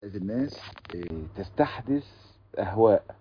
الناس تستحدث أهواء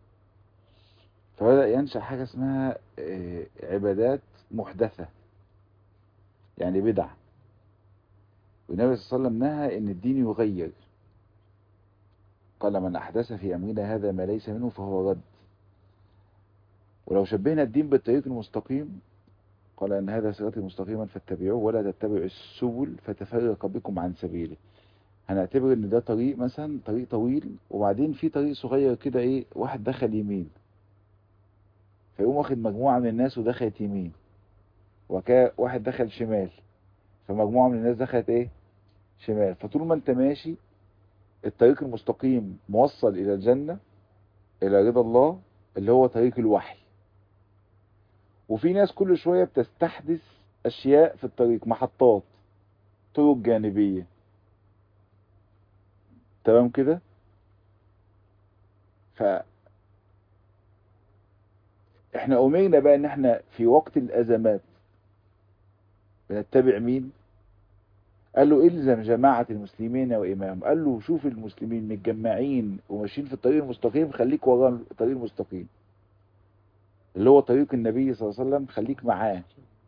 فبدأ ينشأ حاجة اسمها عبادات محدثة يعني بدع والنبي صلى الله عليه وسلم نهى ان الدين يغير قال من أحدث في أمرنا هذا ما ليس منه فهو رد ولو شبهنا الدين بالطريق المستقيم قال أن هذا صراطي مستقيما فاتبعوه ولا تتبعوا السبل فتفرق بكم عن سبيله هنعتبر ان ده طريق مثلا طريق طويل وبعدين في طريق صغير كده ايه واحد دخل يمين فيقوم واخد مجموعة من الناس ودخلت يمين وكا واحد دخل شمال فمجموعة من الناس دخلت ايه شمال فطول ما انت ماشي الطريق المستقيم موصل الى الجنة الى رضا الله اللي هو طريق الوحي وفي ناس كل شوية بتستحدث اشياء في الطريق محطات طرق جانبية تمام كده ف احنا امرنا بقى ان احنا في وقت الازمات بنتبع مين قال له الزم جماعة المسلمين وامام قال له شوف المسلمين متجمعين وماشيين في الطريق المستقيم خليك ورا الطريق المستقيم اللي هو طريق النبي صلى الله عليه وسلم خليك معاه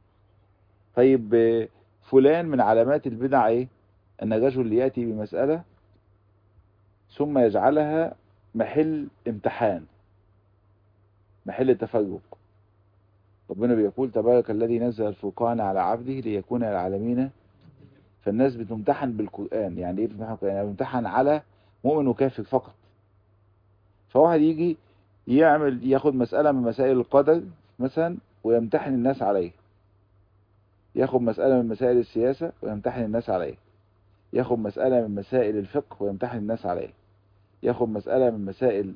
طيب فلان من علامات البدع ايه ان الرجل ياتي بمسألة ثم يجعلها محل امتحان محل تفرق ربنا بيقول تبارك الذي نزل الفرقان على عبده ليكون للعالمين فالناس بتمتحن بالقرآن يعني ايه بتمتحن بالقرآن يعني بتمتحن على مؤمن وكافر فقط فواحد يجي يعمل ياخد مسألة من مسائل القدر مثلا ويمتحن الناس عليه ياخد مسألة من مسائل السياسة ويمتحن الناس عليه ياخد مسألة من مسائل الفقه ويمتحن الناس عليه ياخد مسألة من مسائل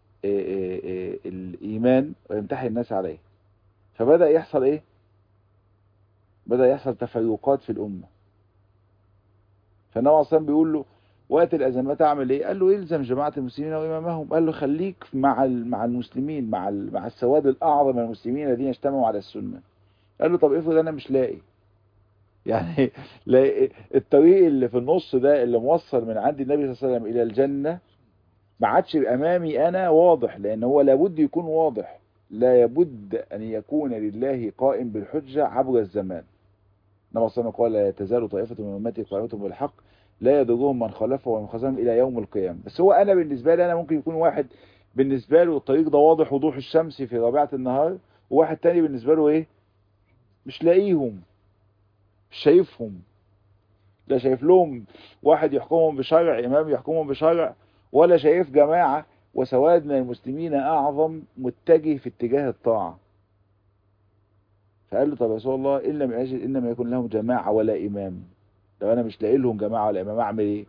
الإيمان ويمتحن الناس عليه فبدأ يحصل إيه بدأ يحصل تفرقات في الأمة فالنبي أصلا بيقول له وقت الأزمات أعمل إيه قال له إلزم جماعة المسلمين وإمامهم قال له خليك مع مع المسلمين مع مع السواد الأعظم من المسلمين الذين اجتمعوا على السنة قال له طب افرض أنا مش لاقي يعني الطريق اللي في النص ده اللي موصل من عند النبي صلى الله عليه وسلم إلى الجنة ما عادش امامي انا واضح لان هو لابد يكون واضح لا يبد ان يكون لله قائم بالحجة عبر الزمان النبي صلى الله عليه وسلم قال لا تزال طائفة من امتي قائمة بالحق لا يضرهم من خالفه ومن خزمهم الى يوم القيامة بس هو انا بالنسبة لي انا ممكن يكون واحد بالنسبة له الطريق ده واضح وضوح الشمس في ربيعة النهار وواحد تاني بالنسبة له ايه مش لاقيهم مش شايفهم لا شايف لهم واحد يحكمهم بشرع امام يحكمهم بشرع ولا شايف جماعة وسواد من المسلمين أعظم متجه في اتجاه الطاعة فقال له طب يا رسول الله إن لم يجد إنما يكون لهم جماعة ولا إمام لو أنا مش لاقي لهم جماعة ولا إمام أعمل إيه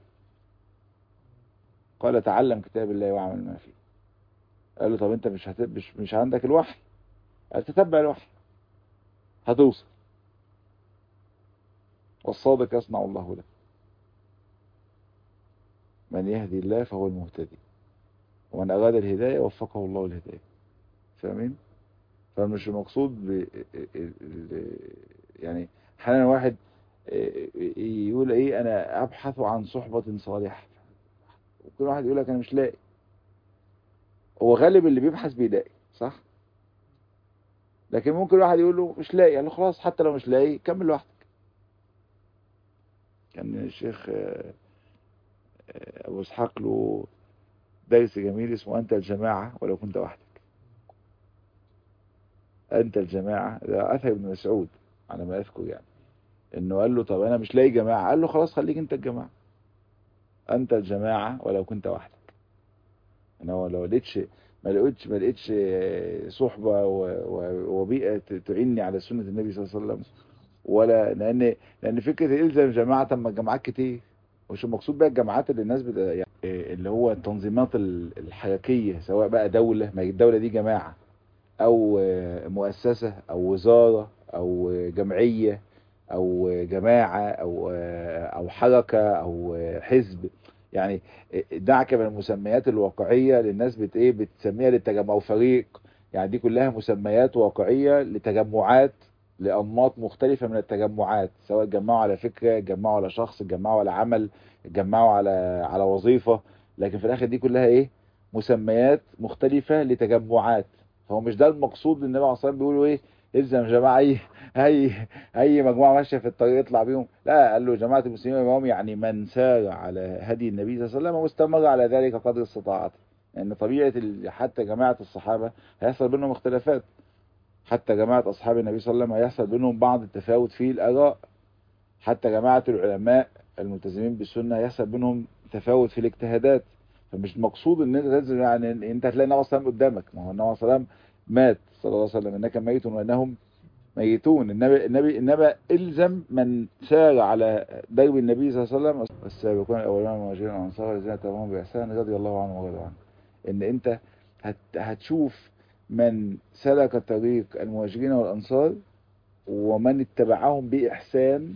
قال تعلم كتاب الله واعمل ما فيه قال له طب أنت مش هت... مش, مش عندك الوحي قال تتبع الوحي هتوصل والصادق يصنع الله له من يهدي الله فهو المهتدي ومن أراد الهداية وفقه الله الهداية فاهمين فمش المقصود ب... يعني احيانا واحد يقول ايه انا ابحث عن صحبة صالحة وكل واحد يقول لك انا مش لاقي هو غالب اللي بيبحث بيلاقي صح لكن ممكن واحد يقول له مش لاقي قال له خلاص حتى لو مش لاقي كمل لوحدك كان الشيخ أبو إسحاق له درس جميل اسمه أنت الجماعة ولو كنت وحدك أنت الجماعة ده أثر ابن مسعود على ما أذكر يعني إنه قال له طب أنا مش لاقي جماعة قال له خلاص خليك أنت الجماعة أنت الجماعة ولو كنت وحدك إنه لو لقيتش ما لقيتش ما لقيتش صحبة وبيئة تعيني على سنة النبي صلى الله عليه وسلم ولا لأن لأن فكرة إلزم جماعة ما الجماعات كتير مش المقصود بقى الجامعات اللي الناس بت... يعني اللي هو التنظيمات الحركية سواء بقى دولة ما الدولة دي جماعة او مؤسسة او وزارة او جمعية او جماعة او او حركة او حزب يعني دعك من المسميات الواقعية للناس بت ايه بتسميها للتجمع او فريق يعني دي كلها مسميات واقعية لتجمعات لأنماط مختلفة من التجمعات سواء جمعوا على فكرة جمعوا على شخص جمعوا على عمل جمعوا على على وظيفة لكن في الآخر دي كلها إيه مسميات مختلفة لتجمعات فهو مش ده المقصود النبي عليه الصلاة والسلام بيقولوا إيه الزم جماعة أي أي أي مجموعة ماشية في الطريق يطلع بيهم لا قال له جماعة المسلمين وهم يعني من سار على هدي النبي صلى الله عليه وسلم واستمر على ذلك قدر استطاعته لأن يعني طبيعة حتى جماعة الصحابة هيحصل بينهم اختلافات حتى جماعة أصحاب النبي صلى الله عليه وسلم هيحصل بينهم بعض التفاوت في الآراء حتى جماعة العلماء الملتزمين بالسنة هيحصل بينهم تفاوت في الاجتهادات فمش مقصود ان انت تنزل يعني انت هتلاقي النبي صلى الله عليه وسلم قدامك ما هو النبي صلى الله عليه وسلم مات صلى الله عليه وسلم انك ميت وانهم ميتون النبي النبي النبي الزم من سار على درب النبي صلى الله عليه وسلم والسابقون الاولون المهاجرين والانصار الذين تبعهم باحسان رضي الله عنهم ورضوا عنه ان انت هت هتشوف من سلك طريق المهاجرين والأنصار ومن اتبعهم بإحسان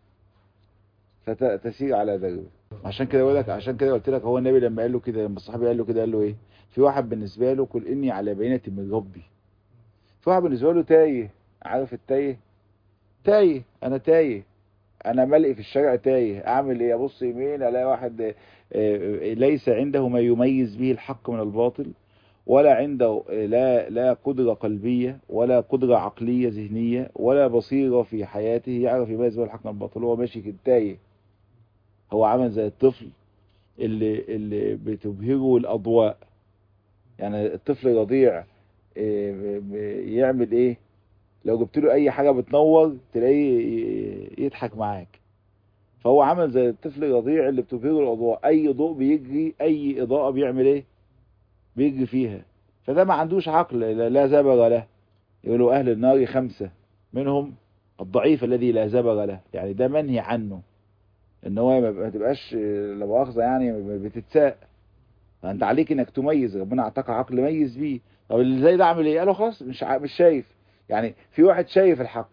فتسير على دربه عشان كده بقول لك عشان كده قلت لك هو النبي لما قال له كده لما الصحابي قال له كده قال له ايه في واحد بالنسبه له قل اني على بينه من ربي في واحد بالنسبه له تايه عارف التايه تايه انا تايه انا ملقي في الشارع تايه اعمل ايه ابص يمين الاقي واحد ليس عنده ما يميز به الحق من الباطل ولا عنده لا لا قدرة قلبية ولا قدرة عقلية ذهنية ولا بصيرة في حياته يعرف يميز بين الحق من الباطل هو ماشي كده تايه هو عامل زي الطفل اللي اللي بتبهره الأضواء يعني الطفل الرضيع يعمل ايه لو جبت له اي حاجة بتنور تلاقيه يضحك معاك فهو عامل زي الطفل الرضيع اللي بتبهره الأضواء اي ضوء بيجري اي اضاءة بيعمل ايه بيجري فيها فده ما عندوش عقل لا زبغ له يقولوا أهل النار خمسة منهم الضعيف الذي لا زبغ له يعني ده منهي عنه ان هو ما تبقاش لا مؤاخذه يعني بتتساء فانت عليك انك تميز ربنا اعطاك عقل ميز بيه طب اللي زي ده عامل ايه قالوا خلاص مش مش شايف يعني في واحد شايف الحق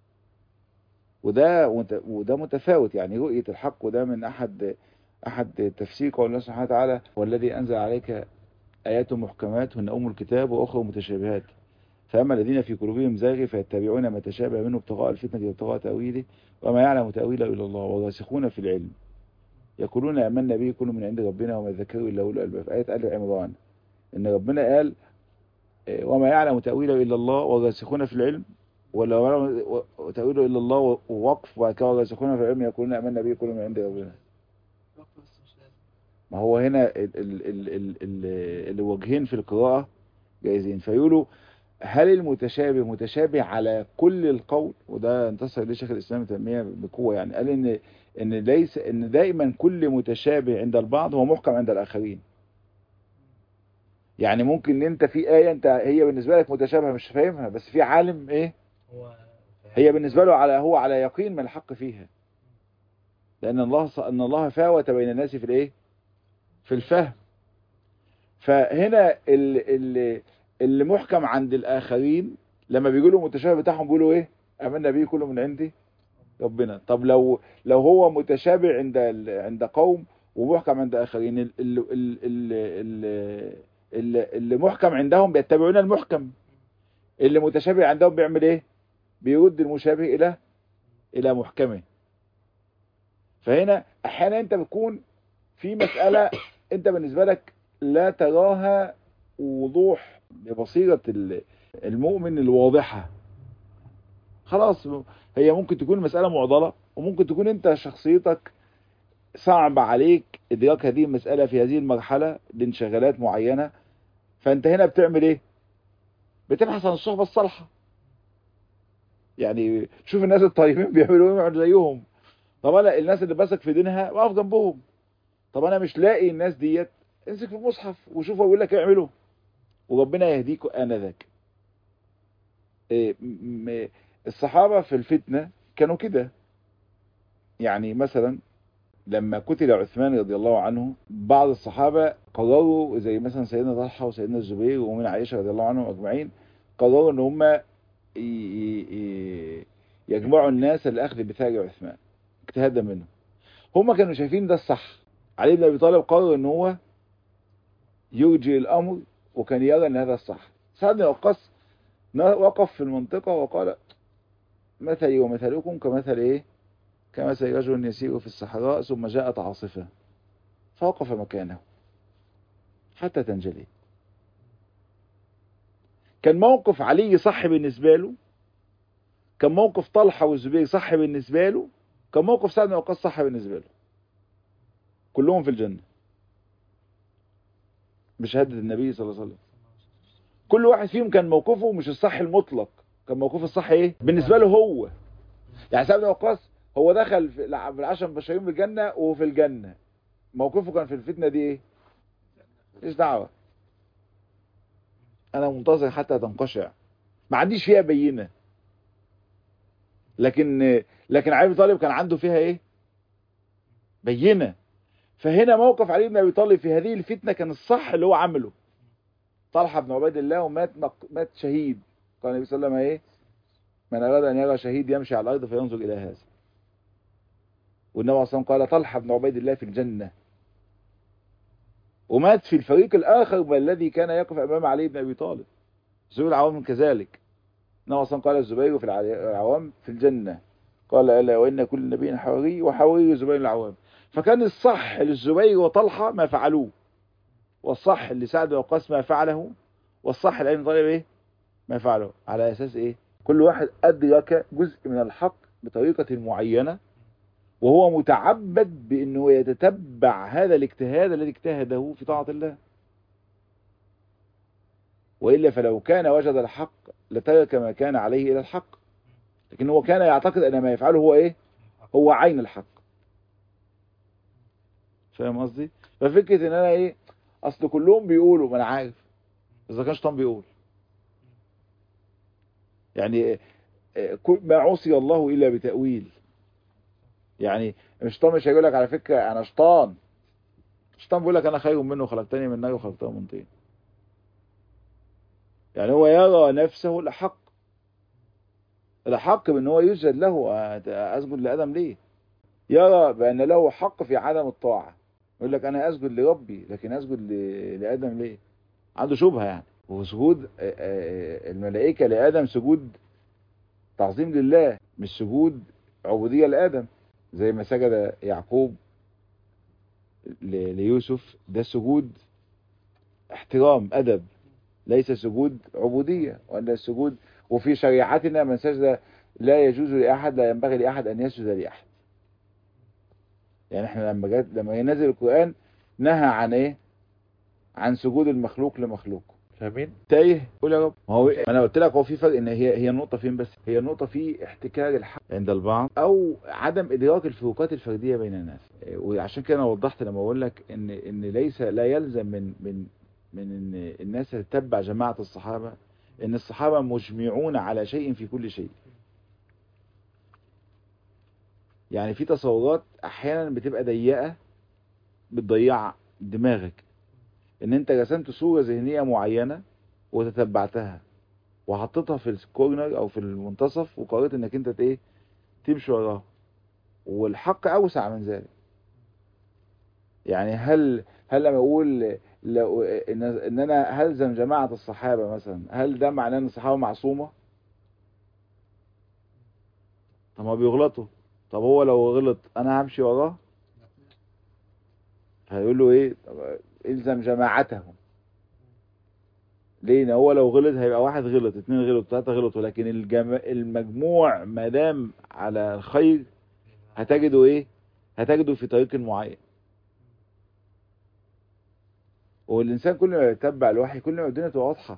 وده وده متفاوت يعني رؤيه الحق وده من احد احد تفسير قول الله سبحانه وتعالى والذي انزل عليك آيات محكمات هن أم الكتاب وأخرى متشابهات فأما الذين في قلوبهم زاغ فيتبعون ما تشابه منه ابتغاء الفتنة وابتغاء تأويله وما يعلم تأويله إلا الله والراسخون في العلم يقولون آمنا به كل من عند ربنا وما ذكروا إلا أولو الألباب في آية آل عمران إن ربنا قال وما يعلم تأويله إلا الله والراسخون في العلم ولا يعلم تأويله إلا الله ووقف وكما الراسخون في العلم يقولون آمنا به كل من عند ربنا ما هو هنا ال ال ال ال ال الوجهين في القراءة جايزين فيقولوا هل المتشابه متشابه على كل القول وده انتصر ليه شيخ الاسلام تنمية بقوة يعني قال ان ان ليس ان دائما كل متشابه عند البعض هو محكم عند الاخرين يعني ممكن ان انت في آية انت هي بالنسبة لك متشابهة مش فاهمها بس في عالم ايه هي بالنسبة له على هو على يقين من الحق فيها لان الله ان الله فاوت بين الناس في الايه في الفهم فهنا اللي, اللي محكم عند الآخرين لما بيقولوا متشابه بتاعهم بيقولوا ايه امنا به كله من عندي ربنا طب لو لو هو متشابه عند عند قوم ومحكم عند آخرين اللي, اللي, اللي, اللي محكم عندهم بيتبعون المحكم اللي متشابه عندهم بيعمل ايه بيرد المشابه الى الى محكمه فهنا احيانا انت بتكون في مسألة انت بالنسبة لك لا تراها وضوح ببصيرة المؤمن الواضحة خلاص هي ممكن تكون مسألة معضلة وممكن تكون انت شخصيتك صعب عليك ادراك هذه المسألة في هذه المرحلة لانشغالات معينة فانت هنا بتعمل ايه بتبحث عن الصحبة الصالحة يعني شوف الناس الطيبين بيعملوا ايه زيهم طب انا الناس اللي بثق في دينها واقف جنبهم طب انا مش لاقي الناس ديت امسك في المصحف وشوف اقول لك اعمله وربنا يهديكم انذاك إيه الصحابه في الفتنه كانوا كده يعني مثلا لما قتل عثمان رضي الله عنه بعض الصحابه قرروا زي مثلا سيدنا طلحه وسيدنا الزبير ومن عائشه رضي الله عنهم اجمعين قرروا ان هم يجمعوا الناس لاخذ بثار عثمان اجتهادا منهم هم كانوا شايفين ده الصح علي بن ابي طالب قرر ان هو يرجي الامر وكان يرى ان هذا الصح سعد بن وقاص وقف في المنطقة وقال مثلي ومثلكم كمثل ايه كمثل رجل يسير في الصحراء ثم جاءت عاصفة فوقف مكانه حتى تنجلي كان موقف علي صح بالنسبة له كان موقف طلحة والزبير صح بالنسبة له كان موقف سعد بن وقاص صح بالنسبة له كلهم في الجنة بشهادة النبي صلى الله عليه وسلم كل واحد فيهم كان موقفه مش الصح المطلق كان موقفه الصح ايه بالنسبة له هو يعني سعد بن وقاص هو دخل في العشر مبشرين بالجنة وهو في الجنة موقفه كان في الفتنة دي ايه مش دعوة انا منتظر حتى تنقشع ما عنديش فيها بينة لكن لكن علي بن طالب كان عنده فيها ايه بينة فهنا موقف علي بن ابي طالب في هذه الفتنة كان الصح اللي هو عمله طلحة بن عبيد الله ومات مات شهيد قال النبي صلى الله عليه وسلم ايه من اراد ان يرى شهيد يمشي على الارض فينظر الى هذا والنبي صلى الله عليه وسلم قال طلحة بن عبيد الله في الجنة ومات في الفريق الآخر من الذي كان يقف أمام علي بن أبي طالب زبير العوام كذلك النبي صلى قال الزبير في العوام في الجنة قال ألا وإن كل نبي حواري وحواري زبير العوام فكان الصح للزبير وطلحة ما فعلوه والصح لسعد وقاص ما فعله والصح لأبي طالب إيه ما فعله على أساس إيه كل واحد أدرك جزء من الحق بطريقة معينة وهو متعبد بأنه يتتبع هذا الاجتهاد الذي اجتهده في طاعة الله وإلا فلو كان وجد الحق لترك ما كان عليه إلى الحق لكن هو كان يعتقد أن ما يفعله هو إيه هو عين الحق فاهم قصدي ففكرة ان انا ايه اصل كلهم بيقولوا ما انا عارف اذا كان شيطان بيقول يعني ما عصي الله الا بتأويل يعني الشيطان مش هيقول لك على فكرة انا شيطان الشيطان بيقول لك انا خير منه خلقتني من نار وخلقته من طين يعني هو يرى نفسه الحق الحق بان هو يسجد له اسجد لادم ليه يرى بان له حق في عدم الطاعة يقول لك انا اسجد لربي لكن اسجد لادم ليه عنده شبهة يعني وسجود الملائكة لادم سجود تعظيم لله مش سجود عبودية لادم زي ما سجد يعقوب ليوسف ده سجود احترام ادب ليس سجود عبودية ولا السجود وفي شريعتنا من سجد لا يجوز لأحد لا ينبغي لأحد أن يسجد لأحد يعني احنا لما جات لما ينزل القرآن نهى عن ايه عن سجود المخلوق لمخلوق فاهمين تايه قول يا رب ما هو انا قلت لك هو في فرق ان هي هي النقطه فين بس هي النقطه في احتكار الحق عند البعض او عدم ادراك الفروقات الفرديه بين الناس وعشان كده انا وضحت لما اقول لك ان ان ليس لا يلزم من من من ان الناس تتبع جماعه الصحابه ان الصحابه مجمعون على شيء في كل شيء يعني في تصورات احيانا بتبقى ضيقه بتضيع دماغك ان انت رسمت صورة ذهنية معينة وتتبعتها وحطيتها في الكورنر او في المنتصف وقررت انك انت ايه تمشي وراها والحق اوسع من ذلك يعني هل هل لما اقول لو ان, إن انا هلزم جماعة الصحابة مثلا هل ده معناه ان الصحابة معصومة طب ما بيغلطوا طب هو لو غلط انا همشي وراه هيقول له ايه الزم جماعتهم ليه هو لو غلط هيبقى واحد غلط اتنين غلط ثلاثة غلطوا لكن الجم... المجموع ما دام على الخير هتجده ايه هتجده في طريق معين والانسان كل ما يتبع الوحي كل ما الدنيا تبقى واضحه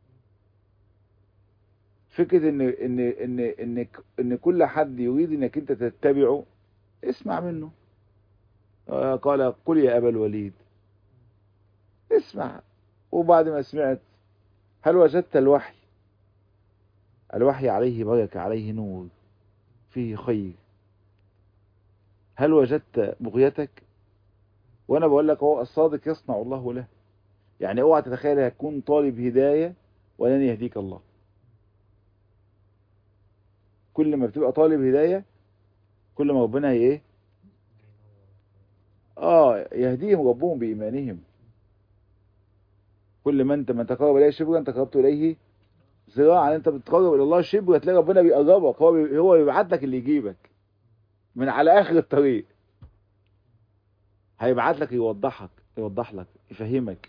فكره ان ان ان ان ان كل حد يريد انك انت تتبعه اسمع منه قال قل يا ابا الوليد اسمع وبعد ما سمعت هل وجدت الوحي الوحي عليه بركة عليه نور فيه خير هل وجدت بغيتك وانا بقول لك هو الصادق يصنع الله له يعني اوعى تتخيل هتكون طالب هداية ولن يهديك الله كل ما بتبقى طالب هداية كل ما ربنا ايه اه يهديهم ربهم بإيمانهم كل ما انت من تقرب اليه شبرا تقربت اليه ذراعا انت بتقرب الى الله شبر هتلاقي ربنا بيقربك هو بي... هو بيبعت لك اللي يجيبك من على اخر الطريق هيبعت لك يوضحك يوضح لك يفهمك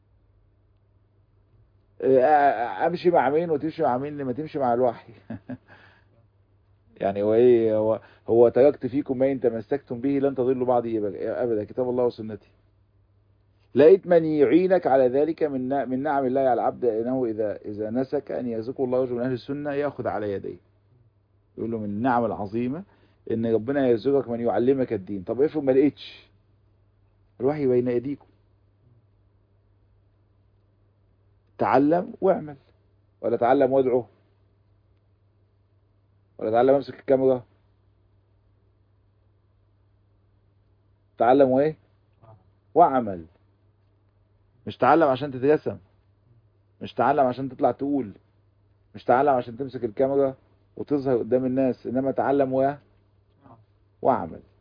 اه، امشي مع مين وتمشي مع مين لما تمشي مع الوحي يعني هو ايه هو هو تركت فيكم ما ان تمسكتم به لن تضلوا بعدي ابدا كتاب الله وسنتي لقيت من يعينك على ذلك من من نعم الله على العبد انه اذا اذا نسك ان يرزقه الله رجل من اهل السنه ياخذ على يديه يقول له من النعم العظيمه ان ربنا يرزقك من يعلمك الدين طب افرض ما لقيتش الوحي بين ايديكم تعلم واعمل ولا تعلم وادعو ولا تعلم امسك الكاميرا تعلم وايه واعمل مش تعلم عشان تترسم مش تعلم عشان تطلع تقول مش تعلم عشان تمسك الكاميرا وتظهر قدام الناس انما تعلم و واعمل